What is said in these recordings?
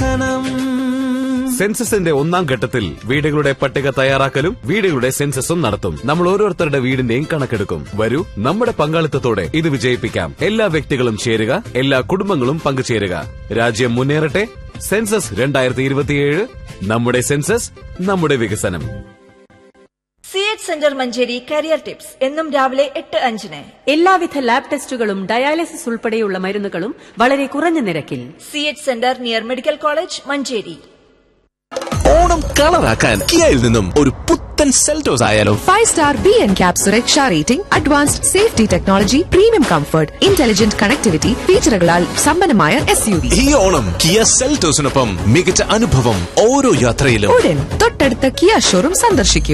വികസനം സെൻസസിന്റെ ഒന്നാം ഘട്ടത്തിൽ വീടുകളുടെ പട്ടിക തയ്യാറാക്കലും വീടുകളുടെ സെൻസസും നടത്തും നമ്മൾ ഓരോരുത്തരുടെ വീടിന്റെയും കണക്കെടുക്കും വരൂ നമ്മുടെ പങ്കാളിത്തത്തോടെ ഇത് വിജയിപ്പിക്കാം എല്ലാ വ്യക്തികളും ചേരുക എല്ലാ കുടുംബങ്ങളും പങ്കുചേരുക രാജ്യം മുന്നേറട്ടെ സെൻസസ് രണ്ടായിരത്തി ഇരുപത്തിയേഴ് നമ്മുടെ സെൻസസ് നമ്മുടെ വികസനം C H centre Manjeri career tips എന്നും രാവിലെ എട്ട് അഞ്ചിന് എല്ലാവിധ ലാബ് ടെസ്റ്റുകളും ഡയാലിസിസ് ഉൾപ്പെടെയുള്ള മരുന്നുകളും വളരെ കുറഞ്ഞ നിരക്കിൽ C H centre near medical college Manjeri Onam കളറാക്കാൻ കിയയിൽ നിന്നും ഒരു പുത്തൻ സെൽറ്റോസ് ആയാലോ five star B N cap സുരക്ഷ rating advanced safety technology premium comfort intelligent connectivity ഫീച്ചറുകളാൽ സമ്പന്നമായ എസ് യു വി ഈ ഓണം കിയ സെൽറ്റോസിനൊപ്പം മികച്ച അനുഭവം ഓരോ യാത്രയിലും ഉടൻ തൊട്ടടുത്ത കിയ ഷോറൂം സന്ദർശിക്കൂ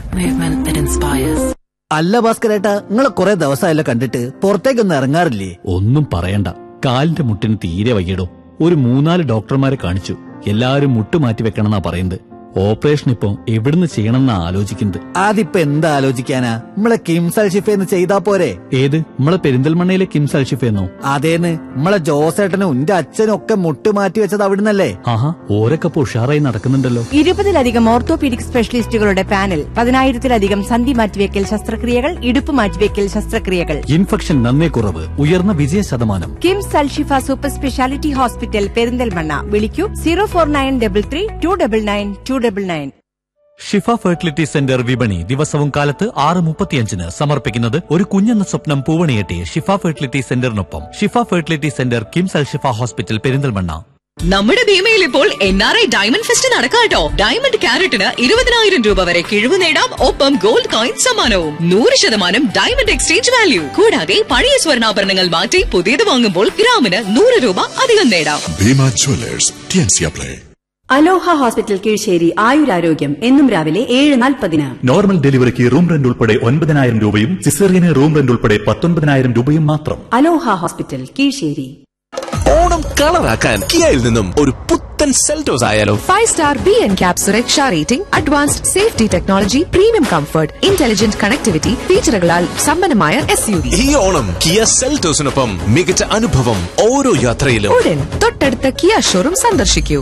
അല്ല ഭാസ്കരേട്ടാ നിങ്ങളെ കുറെ ദിവസമായല്ലോ കണ്ടിട്ട് പുറത്തേക്കൊന്നും ഇറങ്ങാറില്ലേ ഒന്നും പറയണ്ട കാലിന്റെ മുട്ടിന് തീരെ വയ്യടോ ഒരു മൂന്നാല് ഡോക്ടർമാരെ കാണിച്ചു എല്ലാരും മുട്ട് മാറ്റി വെക്കണമെന്നാ പറയുന്നത് ഓപ്പറേഷൻ ഇപ്പൊ എവിടുന്ന് ചെയ്യണമെന്നാ ആലോചിക്കുന്നത് അതിപ്പോ എന്താ ആലോചിക്കാനാ നമ്മളെ കിംസൽ ഷിഫേന്ന് ചെയ്താ പോരെ ഏത് നമ്മളെ പെരിന്തൽമണ്ണയിലെ കിംസ് അൽഷിഫെന്നോ അതേന്ന് നമ്മളെ ജോസേട്ടനും എന്റെ അച്ഛനും ഒക്കെ മുട്ട് മാറ്റി വെച്ചത് അവിടുന്നല്ലേ ആഹാ ഓരൊക്കെ ഇപ്പൊ ഉഷാറായി നടക്കുന്നുണ്ടല്ലോ ഇരുപതിലധികം ഓർത്തോപീഡിക് സ്പെഷ്യലിസ്റ്റുകളുടെ പാനൽ പതിനായിരത്തിലധികം സന്ധി മാറ്റിവെക്കൽ ശസ്ത്രക്രിയകൾ ഇടുപ്പ് മാറ്റിവെക്കൽ ശസ്ത്രക്രിയകൾ ഇൻഫെക്ഷൻ നന്നേ കുറവ് ഉയർന്ന വിജയ ശതമാനം KIMS Alshifa super speciality hospital Perinthalmanna വിളിക്കൂ zero four nine double three two double nine two double nine Shifa fertility centre വിപണി ദിവസവും കാലത്ത് ആറ് മുപ്പത്തിയഞ്ചിന് സമർപ്പിക്കുന്നത് ഒരു കുഞ്ഞെന്ന സ്വപ്നം പൂവണിയെട്ടി ഷിഫ ഫെർട്ടിലിറ്റി സെന്ററിനൊപ്പം Shifa fertility centre KIMS Al Shifa hospital Perinthalmanna നമ്മുടെ ഭീമയിൽ ഇപ്പോൾ N R I diamond fest നടക്കാട്ടോ ഡയമണ്ട് ക്യാരറ്റിന് ഇരുപതിനായിരം രൂപ വരെ കിഴിവ് നേടാം ഒപ്പം ഗോൾഡ് കോയിൻ സമ്മാനവും നൂറ് ശതമാനം ഡയമണ്ട് എക്സ്ചേഞ്ച് വാല്യൂ കൂടാതെ പഴയ സ്വർണ്ണാഭരണങ്ങൾ മാറ്റി പുതിയത് വാങ്ങുമ്പോൾ ഗ്രാമിന് നൂറ് രൂപ അധികം നേടാം ഭീമ ജ്വല്ലേഴ്സ് ടിയൻസിയ പ്ലേ അലോഹ ഹോസ്പിറ്റൽ കീഴ്ശ്ശേരി ആയുരാരോഗ്യം എന്നും രാവിലെ ഏഴ് നാൽപ്പതിന് നോർമൽ ഡെലിവറിക്ക് റൂം റെന്റ് ഉൾപ്പെടെ ഒൻപതിനായിരം രൂപയും സിസേറിയന് റൂം റെന്റ് ഉൾപ്പെടെ പത്തൊൻപതിനായിരം രൂപയും മാത്രം അലോഹ ഹോസ്പിറ്റൽ കീഴ്ശ്ശേരി ഓണം കളറാക്കാൻ കിയയിൽ നിന്നും ഒരു പുത്തൻ സെൽറ്റോസ് ആയാലോ five star B N cap സുരക്ഷ rating advanced safety technology premium comfort intelligent connectivity ഫീച്ചറുകളാൽ സമ്പന്നമായ എസ് യു വി ഈ ഓണം കിയ സെൽറ്റോസിനൊപ്പം മികച്ച അനുഭവം ഓരോ യാത്രയിലും ഉടൻ തൊട്ടടുത്ത കിയ ഷോറൂം സന്ദർശിക്കൂ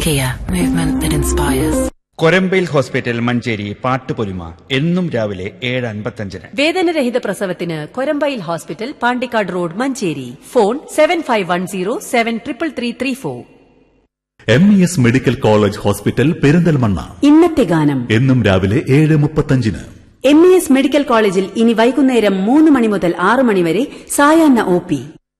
കൊരമ്പയിൽ ഹോസ്പിറ്റൽ മഞ്ചേരി പാട്ടുപൊലിമ എന്നും രാവിലെ ഏഴ് അൻപത്തഞ്ചിന് വേദനരഹിത പ്രസവത്തിന് Korambayil hospital Pandikkad road Manjeri phone seven five one zero seven triple three three four M E S medical college hospital Perinthalmanna ഇന്നത്തെ ഗാനം എന്നും രാവിലെ ഏഴ് മുപ്പത്തഞ്ചിന് എം ഇ എസ് മെഡിക്കൽ കോളേജിൽ ഇനി വൈകുന്നേരം മൂന്ന് മണി മുതൽ ആറ് മണി വരെ സായാഹ്ന ഒ പി